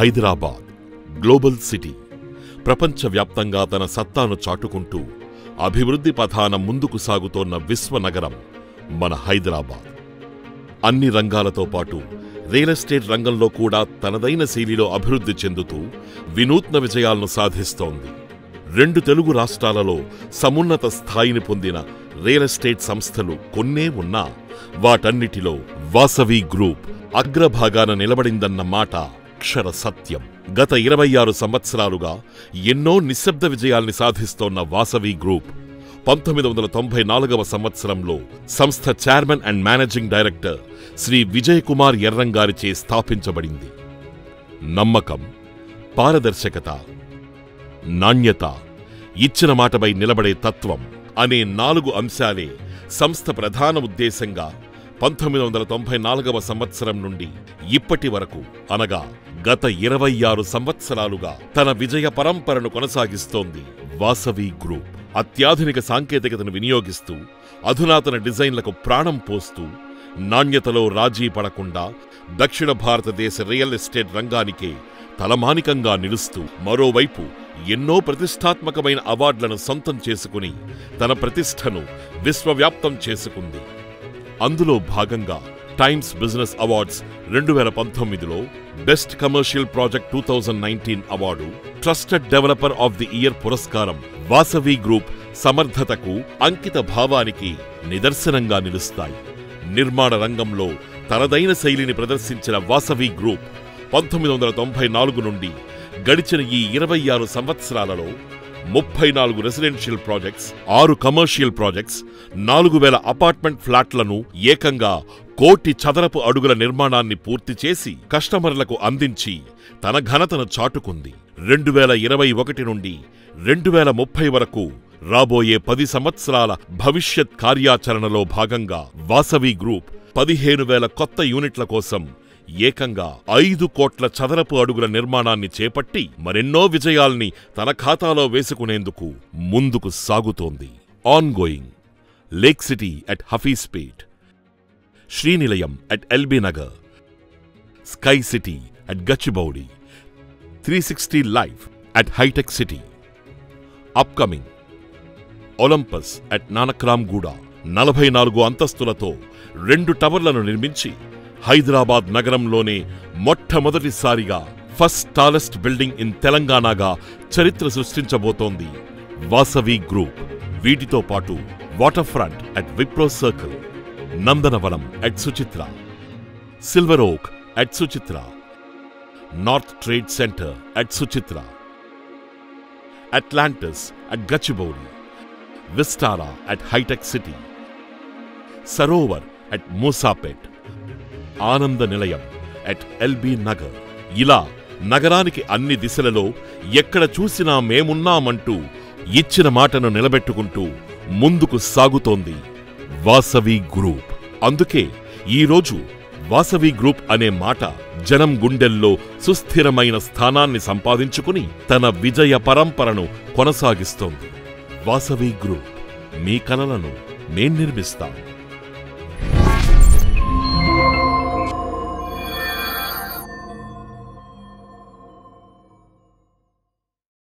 Hyderabad global city ప్రపంచవ్యాప్తంగా తన సత్తాను చాటుకుంటూ అభివృద్ధి పథాన ముందుకు సాగుతోన్న విశ్వనగరం మన హైదరాబాద్ అన్ని రంగాలతో పాటు రియల్ ఎస్టేట్ రంగంలో కూడా తనదైన శైలిలో అభివృద్ధి చెందుతూ వినూత్న విజయాలను సాధిస్తోంది రెండు తెలుగు రాష్ట్రాలలో సమున్నత స్థాయిని పొందిన రియల్ ఎస్టేట్ సంస్థలు కొన్నే ఉన్నా వాటన్నిటిలో వాసవి గ్రూప్ అగ్రభాగాన నిలబడిందన్న మాట అక్షర సత్యం గత ఇరవై ఆరు సంవత్సరాలుగా ఎన్నో నిశ్శబ్ద విజయాల్ని సాధిస్తోన్న వాసవి గ్రూప్ పంతొమ్మిది వందల తొంభై నాలుగవ సంవత్సరంలో సంస్థ chairman and managing director Shri Vijay Kumar ఎర్రంగారిచే స్థాపించబడింది నమ్మకం పారదర్శకత నాణ్యత ఇచ్చిన మాటపై నిలబడే తత్వం అనే నాలుగు అంశాలే సంస్థ ప్రధాన ఉద్దేశంగా పంతొమ్మిది వందల తొంభై నాలుగవ సంవత్సరం నుండి ఇప్పటి వరకు అనగా గత ఇరవై ఆరు సంవత్సరాలుగా తన విజయ పరంపరను కొనసాగిస్తోంది వాసవి గ్రూప్ అత్యాధునిక సాంకేతికతను వినియోగిస్తూ అధునాతన డిజైన్లకు ప్రాణం పోస్తూ నాణ్యతలో రాజీ పడకుండా దక్షిణ భారతదేశ రియల్ ఎస్టేట్ రంగానికే తలమానికంగా నిలుస్తూ మరోవైపు ఎన్నో ప్రతిష్టాత్మకమైన అవార్డులను సొంతం చేసుకుని తన ప్రతిష్టను విశ్వవ్యాప్తం చేసుకుంది అందులో భాగంగా టైమ్స్ బిజినెస్ అవార్డ్స్ రెండు వేల పంతొమ్మిదిలో best commercial project two thousand nineteen award trusted developer of the year పురస్కారం వాసవి గ్రూప్ సమర్థతకు అంకిత భావానికి నిదర్శనంగా నిలుస్తాయి నిర్మాణ రంగంలో తనదైన శైలిని ప్రదర్శించిన వాసవి గ్రూప్ పంతొమ్మిది వందల తొంభై నాలుగు నుండి గడిచిన ఈ ఇరవై ఆరు సంవత్సరాలలో ముప్పై నాలుగు రెసిడెన్షియల్ ప్రాజెక్ట్స్ ఆరు కమర్షియల్ ప్రాజెక్ట్స్ నాలుగు వేల అపార్ట్మెంట్ ఫ్లాట్లను ఏకంగా కోటి చదరపు అడుగుల నిర్మాణాన్ని పూర్తి చేసి కస్టమర్లకు అందించి తన ఘనతను చాటుకుంది రెండు వేల ఇరవై ఒకటి నుండి రెండు వేల ముప్పై వరకు రాబోయే పది సంవత్సరాల భవిష్యత్ కార్యాచరణలో భాగంగా వాసవి గ్రూప్ పదిహేను వేల కొత్త యూనిట్ల కోసం ఏకంగా ఐదు కోట్ల చదరపు అడుగుల నిర్మాణాన్ని చేపట్టి మరెన్నో విజయాల్ని తన ఖాతాలో వేసుకునేందుకు ముందుకు సాగుతోంది ongoing lake city at Hafeezpet Srinilayam at LB Nagar sky city at Gachibowli three sixty live at hitech city upcoming Olympus at Nanakramguda నలభై నాలుగు అంతస్తులతో రెండు టవర్లను నిర్మించి హైదరాబాద్ నగరంలోనే మొట్టమొదటిసారిగా ఫస్ట్ టాలెస్ట్ బిల్డింగ్ ఇన్ తెలంగాణగా చరిత్ర సృష్టించబోతోంది వాసవి గ్రూప్ వీటితో పాటు water front at Wipro circle Nandanavanam at Suchitra silver oak at Suchitra north trade centre at Suchitra Atlantis at Gachibowli Vistara at hitech city Sarovar at Moosapet Ananda Nilayam at LB Nagar ఇలా నగరానికి అన్ని దిశలలో ఎక్కడ చూసినా మేమున్నామంటూ ఇచ్చిన మాటను నిలబెట్టుకుంటూ ముందుకు సాగుతోంది వాసవి గ్రూప్ అందుకే ఈరోజు వాసవి గ్రూప్ అనే మాట జనం గుండెల్లో సుస్థిరమైన స్థానాన్ని సంపాదించుకుని తన విజయ పరంపరను కొనసాగిస్తోంది వాసవి గ్రూప్ మీ కలలను మేం నిర్మిస్తాం